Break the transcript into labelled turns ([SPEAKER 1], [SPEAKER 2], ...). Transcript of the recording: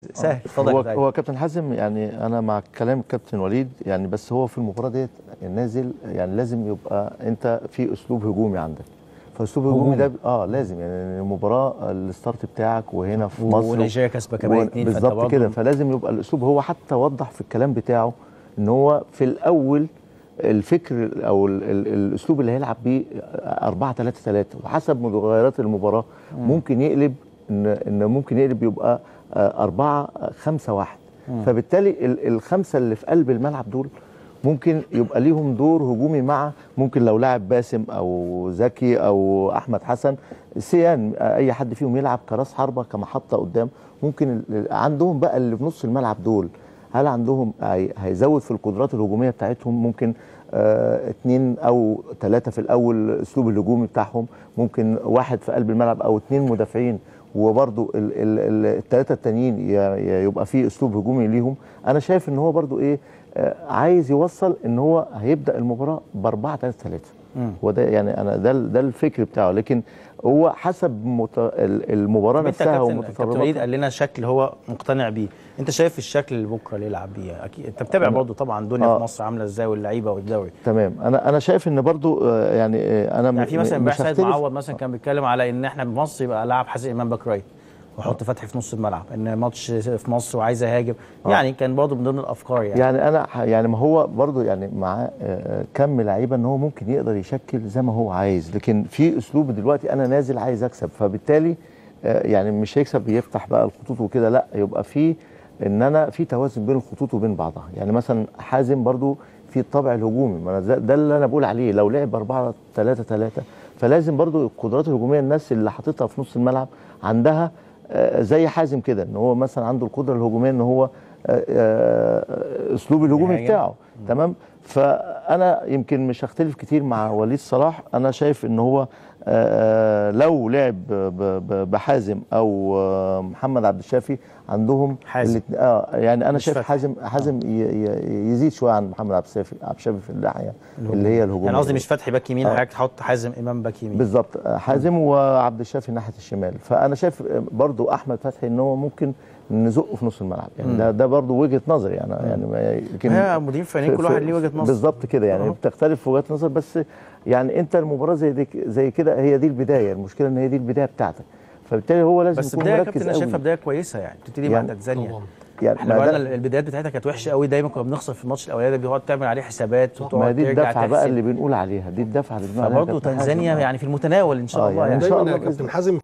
[SPEAKER 1] سهل اتفضل
[SPEAKER 2] هو
[SPEAKER 1] يا فتحي.
[SPEAKER 2] هو كابتن حازم يعني انا مع كلام كابتن وليد يعني بس هو في المباراه ديت نازل يعني لازم يبقى انت في اسلوب هجومي عندك فاسلوب هجومي ده اه لازم يعني المباراه الستارت بتاعك وهنا في مصر
[SPEAKER 1] ونيجيريا كسبه كمان
[SPEAKER 2] و-
[SPEAKER 1] اتنين فأنت
[SPEAKER 2] بالظبط
[SPEAKER 1] برضه
[SPEAKER 2] كده فلازم يبقى الاسلوب هو حتى وضح في الكلام بتاعه ان هو في الاول الفكر او ال ال الاسلوب اللي هيلعب بيه 4 3 3 وحسب متغيرات المباراه ممكن يقلب ان ان ممكن يقلب يبقى 4 5 1 فبالتالي ال- الخمسه اللي في قلب الملعب دول ممكن يبقى ليهم دور هجومي مع ممكن لو لاعب باسم او زكي او احمد حسن سيان اي حد فيهم يلعب كراس حربه كمحطه قدام ممكن ال- عندهم بقى اللي في نص الملعب دول هل عندهم هي- هيزود في القدرات الهجوميه بتاعتهم ممكن آه اتنين او ثلاثه في الاول اسلوب الهجومي بتاعهم ممكن واحد في قلب الملعب او اتنين مدافعين وبرضو الثلاثه التانيين ي- ي- يبقى في اسلوب هجومي ليهم انا شايف ان هو برضو ايه آه، عايز يوصل ان هو هيبدا المباراه ب 4 3 3 هو ده يعني انا ده ده الفكر بتاعه لكن هو حسب مت... ال- المباراه
[SPEAKER 1] طب انت
[SPEAKER 2] نفسها
[SPEAKER 1] كابتن كابتن وليد
[SPEAKER 2] ومتطلباتها
[SPEAKER 1] قال لنا شكل هو مقتنع بيه انت شايف الشكل اللي بكره اللي يلعب بيه اكيد انت متابع برضه طبعا الدنيا
[SPEAKER 2] آه.
[SPEAKER 1] في مصر عامله ازاي واللعيبه والدوري
[SPEAKER 2] تمام انا انا شايف ان برضو آه، يعني آه، انا
[SPEAKER 1] يعني في مثلا
[SPEAKER 2] م-
[SPEAKER 1] امبارح
[SPEAKER 2] مش
[SPEAKER 1] سيد
[SPEAKER 2] هختلف
[SPEAKER 1] معوض مثلا كان بيتكلم على ان احنا بمصر يبقى لاعب حازم امام باك رايت وحط فتحي في نص الملعب ان ماتش في مصر وعايز اهاجم يعني كان برضه من ضمن الافكار يعني,
[SPEAKER 2] يعني انا ح- يعني ما هو برضو يعني معاه آه، كم لعيبه ان هو ممكن يقدر يشكل زي ما هو عايز لكن في اسلوب دلوقتي انا نازل عايز اكسب فبالتالي آه، يعني مش هيكسب يفتح بقى الخطوط وكده لا يبقى في ان انا في توازن بين الخطوط وبين بعضها يعني مثلا حازم برضو في الطابع الهجومي ما أنا ده, ده اللي انا بقول عليه لو لعب 4 3 3 فلازم برضو القدرات الهجوميه الناس اللي حاططها في نص الملعب عندها آه، زي حازم كده ان هو مثلا عنده القدره الهجوميه ان هو آه، آه، اسلوب الهجومي
[SPEAKER 1] يهاجم.
[SPEAKER 2] بتاعه تمام فانا يمكن مش هختلف كتير مع وليد صلاح انا شايف ان هو آه، لو لعب ب- ب- بحازم او آه، محمد عبد الشافي عندهم
[SPEAKER 1] حازم.
[SPEAKER 2] الاتنين- اه يعني انا
[SPEAKER 1] مش
[SPEAKER 2] شايف
[SPEAKER 1] فتحي.
[SPEAKER 2] حازم حازم ي- ي- يزيد شويه عن محمد عبد الشافي عبد الشافي في الناحيه اللي هي الهجوم
[SPEAKER 1] يعني قصدي مش فتحي باك يمين
[SPEAKER 2] آه.
[SPEAKER 1] حضرتك تحط حازم امام باك يمين
[SPEAKER 2] بالظبط حازم وعبد الشافي ناحيه الشمال فانا شايف برضو احمد فتحي ان هو ممكن نزقه في نص الملعب يعني ده ده برضو وجهه نظري انا يعني ما- لكن
[SPEAKER 1] هي مديرين فنيين
[SPEAKER 2] في-
[SPEAKER 1] كل واحد
[SPEAKER 2] في-
[SPEAKER 1] ليه وجهه نظر
[SPEAKER 2] بالظبط كده يعني
[SPEAKER 1] أهو.
[SPEAKER 2] بتختلف في وجهات نظر بس يعني انت المباراه زي دي زي كده هي دي البدايه المشكله ان هي دي البدايه بتاعتك فبالتالي هو لازم
[SPEAKER 1] بس
[SPEAKER 2] يكون
[SPEAKER 1] بدايه يا
[SPEAKER 2] مركز
[SPEAKER 1] كابتن انا شايفها
[SPEAKER 2] قوي
[SPEAKER 1] بدايه كويسه يعني تبتدي مع
[SPEAKER 2] يعني
[SPEAKER 1] تنزانيا
[SPEAKER 3] طبعا
[SPEAKER 2] يعني
[SPEAKER 1] احنا
[SPEAKER 2] ما
[SPEAKER 1] بقى
[SPEAKER 2] ده-
[SPEAKER 1] البدايات بتاعتها كانت وحشه قوي دايما كنا بنخسر في الماتش الاولاني ده بيقعد تعمل عليه حسابات
[SPEAKER 2] ما
[SPEAKER 1] وتقعد
[SPEAKER 2] دي
[SPEAKER 1] ترجع
[SPEAKER 2] الدفعه بقى
[SPEAKER 1] تحسب
[SPEAKER 2] اللي بنقول عليها دي الدفعه اللي بنقول عليها
[SPEAKER 1] فبرضه
[SPEAKER 2] كابتن حازم.
[SPEAKER 1] تنزانيا
[SPEAKER 2] آه.
[SPEAKER 1] يعني في المتناول ان شاء
[SPEAKER 2] آه،
[SPEAKER 1] الله
[SPEAKER 2] يعني
[SPEAKER 1] يعني
[SPEAKER 2] إن شاء
[SPEAKER 3] دايما يا
[SPEAKER 2] الله بإذن
[SPEAKER 3] كابتن حازم